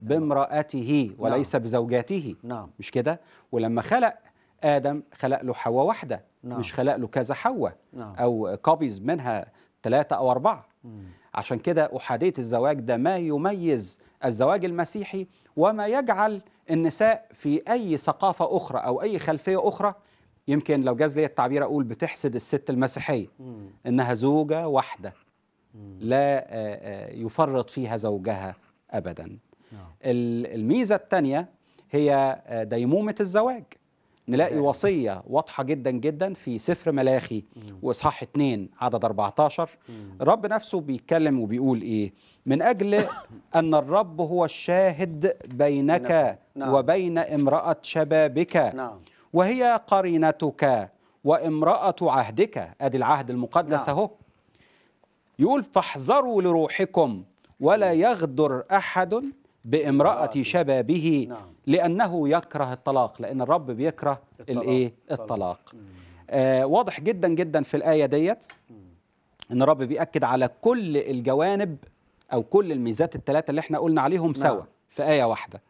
بامرأته وليس بزوجاته نعم مش كده ولما خلق آدم خلق له حواء واحدة نعم. مش خلق له كذا حواء نعم أو كوبيز منها ثلاثة أو أربعة مم. عشان كده أحادية الزواج ده ما يميز الزواج المسيحي وما يجعل النساء في أي ثقافة أخرى أو أي خلفية أخرى يمكن لو جاز لي التعبير أقول بتحسد الست المسيحية مم. إنها زوجة واحدة مم. لا آه، آه، يفرط فيها زوجها أبدا نعم ال- الميزة الثانية هي آه، ديمومة الزواج نلاقي دائما. وصية واضحة جدا جدا في سفر ملاخي مم. وإصحاح 2 عدد 14 مم. الرب نفسه بيتكلم وبيقول إيه من أجل أن الرب هو الشاهد بينك نعم. وبين امرأة شبابك نعم وهي قرينتك وامرأة عهدك أدي العهد المقدس نعم. أهو يقول فاحذروا لروحكم ولا يغدر أحد بامرأة امرأة. شبابه نعم لأنه يكره الطلاق لأن الرب بيكره الطلاق. الإيه الطلاق. الطلاق مم. آه واضح جدا جدا في الآية ديت مم. ان الرب بيأكد على كل الجوانب او كل الميزات الثلاثه اللي احنا قلنا عليهم نعم. سوا في ايه واحده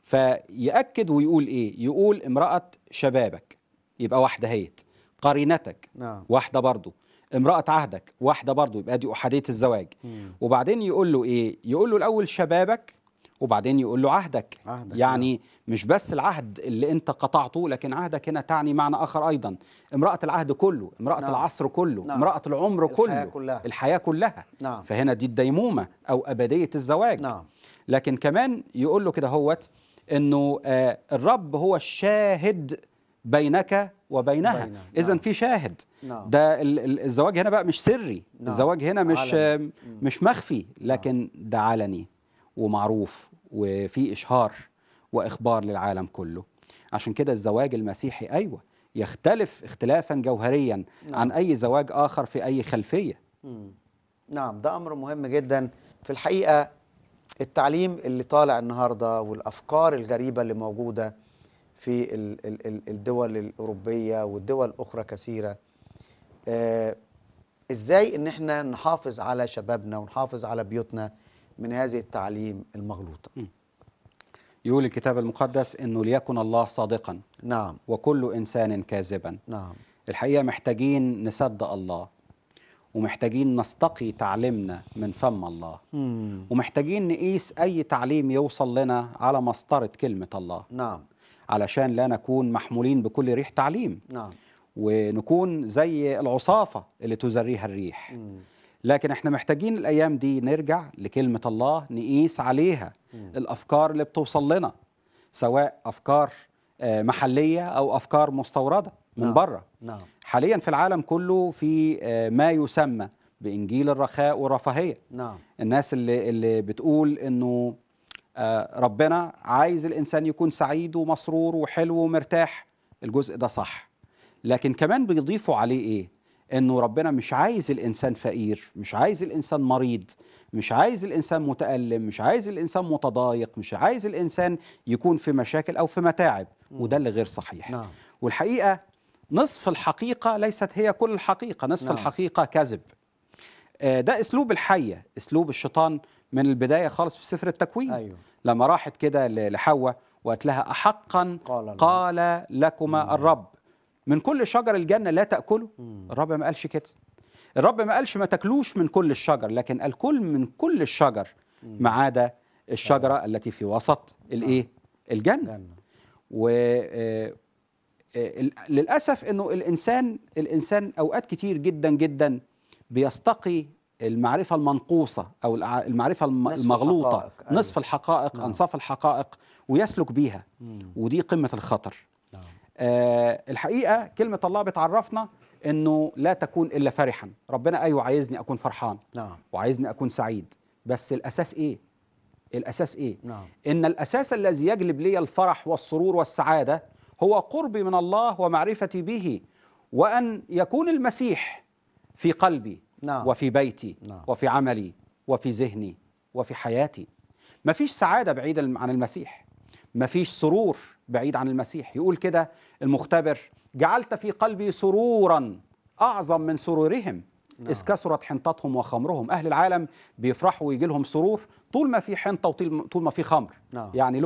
فيأكد ويقول ايه يقول امرأة شبابك يبقى واحده هيت قرينتك نعم واحده برضو امرأة عهدك واحده برضو يبقى دي احاديه الزواج مم. وبعدين يقول له ايه يقول له الاول شبابك وبعدين يقول له عهدك عهدك يعني مش بس العهد اللي انت قطعته لكن عهدك هنا تعني معنى اخر ايضا امرأة العهد كله امرأة نعم. العصر كله نعم. امرأة العمر الحياة كله كلها. الحياة كلها نعم فهنا دي الديمومة أو أبدية الزواج نعم لكن كمان يقول له كده هوت إنه آه الرب هو الشاهد بينك وبينها بينها. إذا نعم. في شاهد نعم ده ال- ال- الزواج هنا بقى مش سري نعم. الزواج هنا مش علني. آه مم. مش مخفي لكن ده علني ومعروف وفي إشهار وإخبار للعالم كله عشان كده الزواج المسيحي أيوة يختلف اختلافا جوهريا نعم. عن أي زواج آخر في أي خلفية مم. نعم ده امر مهم جدا في الحقيقه التعليم اللي طالع النهارده والافكار الغريبه اللي موجوده في ال- ال- ال- الدول الاوروبيه والدول اخرى كثيره آه ازاي ان احنا نحافظ على شبابنا ونحافظ على بيوتنا من هذه التعليم المغلوطه يقول الكتاب المقدس انه ليكن الله صادقا نعم وكل انسان كاذبا نعم الحقيقه محتاجين نصدق الله ومحتاجين نستقي تعليمنا من فم الله مم. ومحتاجين نقيس اي تعليم يوصل لنا على مسطره كلمه الله نعم علشان لا نكون محمولين بكل ريح تعليم نعم ونكون زي العصافه اللي تزريها الريح مم. لكن احنا محتاجين الايام دي نرجع لكلمه الله نقيس عليها مم. الافكار اللي بتوصل لنا سواء افكار آه، محليه او افكار مستورده من نعم. بره نعم حاليا في العالم كله في آه، ما يسمى بانجيل الرخاء والرفاهيه نعم الناس اللي اللي بتقول انه آه، ربنا عايز الانسان يكون سعيد ومسرور وحلو ومرتاح الجزء ده صح لكن كمان بيضيفوا عليه ايه انه ربنا مش عايز الانسان فقير مش عايز الانسان مريض مش عايز الانسان متالم مش عايز الانسان متضايق مش عايز الانسان يكون في مشاكل او في متاعب وده اللي غير صحيح نعم والحقيقه نصف الحقيقه ليست هي كل الحقيقه نصف نعم. الحقيقه كذب آه، ده اسلوب الحيه اسلوب الشيطان من البدايه خالص في سفر التكوين ايوه لما راحت كده ل- لحواء وقالت لها احقا قال الله. قال لكما الرب من كل شجر الجنه لا تاكلوا مم. الرب ما قالش كده الرب ما قالش ما تاكلوش من كل الشجر لكن قال كل من كل الشجر ما عدا الشجره التي في وسط الايه الجنه جنة. وللاسف انه الانسان الانسان اوقات كتير جدا جدا بيستقي المعرفه المنقوصه او الع- المعرفه الم- نصف المغلوطه الحقائق، أيوة. نصف الحقائق نعم. انصاف الحقائق ويسلك بيها مم. ودي قمه الخطر نعم. آه الحقيقه كلمه الله بتعرفنا انه لا تكون الا فرحا ربنا ايوه عايزني اكون فرحان نعم وعايزني اكون سعيد بس الاساس ايه الاساس ايه نعم ان الاساس الذي يجلب لي الفرح والسرور والسعاده هو قربي من الله ومعرفتي به وان يكون المسيح في قلبي نعم. وفي بيتي نعم. وفي عملي وفي ذهني وفي حياتي مفيش سعاده بعيده عن المسيح مفيش سرور بعيد عن المسيح يقول كده المختبر جعلت في قلبي سرورا اعظم من سرورهم نعم. إذ كثرت حنطتهم وخمرهم أهل العالم بيفرحوا ويجي لهم سرور طول ما في حنطة وطول طول ما في خمر نعم. يعني